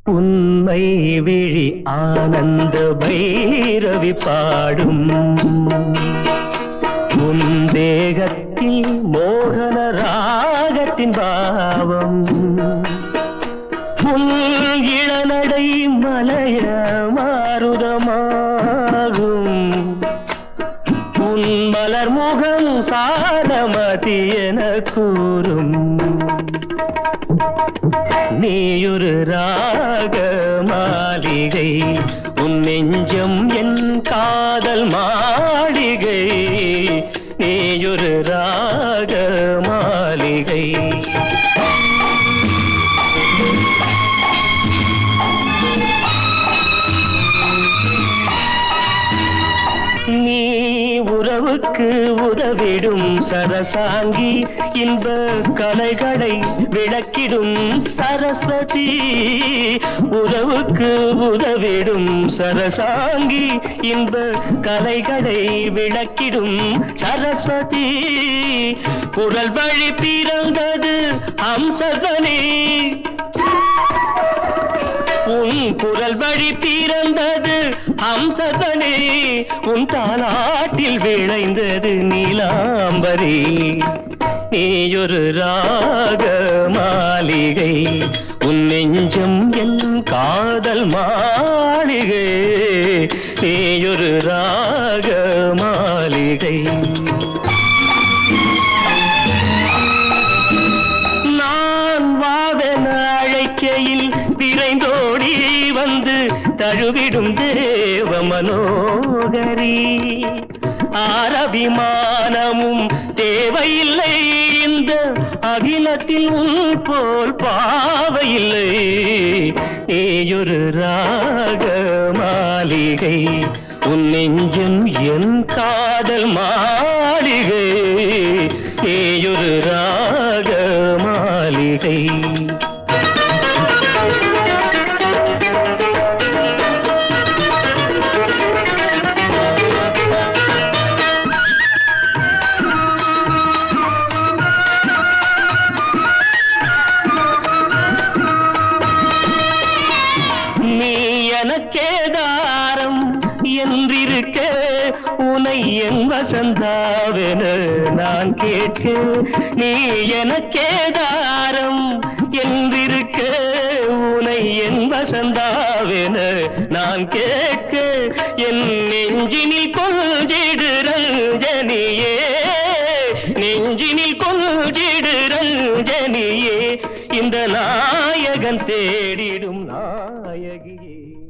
உன்னை விழி ஆனந்த பைரவி பாடும் உன் தேகத்தில் மோகன ராகத்தின் பாவம் உன் இளநடை மலைய மாருதமாகும் உன் மலர் முகம் சாரமதி என கூறும் நீயொரு ராக மாளிகை உன் நெஞ்சம் என் காதல் மாளிகை நீயொரு ராக மாளிகை நீ உறவுக்கு உதவிடும் சரசாங்கி இன்ப கலைகளை விளக்கிடும் சரஸ்வதி உறவுக்கு உதவிடும் சரசாங்கி இன்ப கலைகளை விளக்கிடும் சரஸ்வதி குரல் வழி பிறந்தது அம்சதனே உன் குரல் வழி பிறந்தது ஹம்சதனே உன் தாலாட்டில் விளைந்தது நீலாம்பரி நீயொரு ராக மாளிகை உன் நெஞ்சம் என் காதல் மாளிகை நீயொரு ராக மாளிகை நான் வாவென அழைக்கையில் விரைந்தோடி வந்து தழுவிடும் தேவ மனோகரி ஆரபிமானமும் தேவையில்லை இந்த அகிலத்தில் உன் போல் பாவையில்லை நீயொரு ராக மாளிகை உன் நெஞ்சம் என் காதல் மாளிகை நீயொரு ராக மாளிகை நீ எனக்கேதாரம் என்றிருக்க உனை என் வசந்தாவென நான் கேட்க நீ எனக்கேதாரம் என்றிருக்க உனை என் வசந்தாவென நான் கேட்க என் நெஞ்சினில் கொஞ்சிடு ரஞ்சனியே நெஞ்சினில் கொஞ்சிடு ரஞ்சனியே இந்த நாயகன் தேடிடும் நாயகியே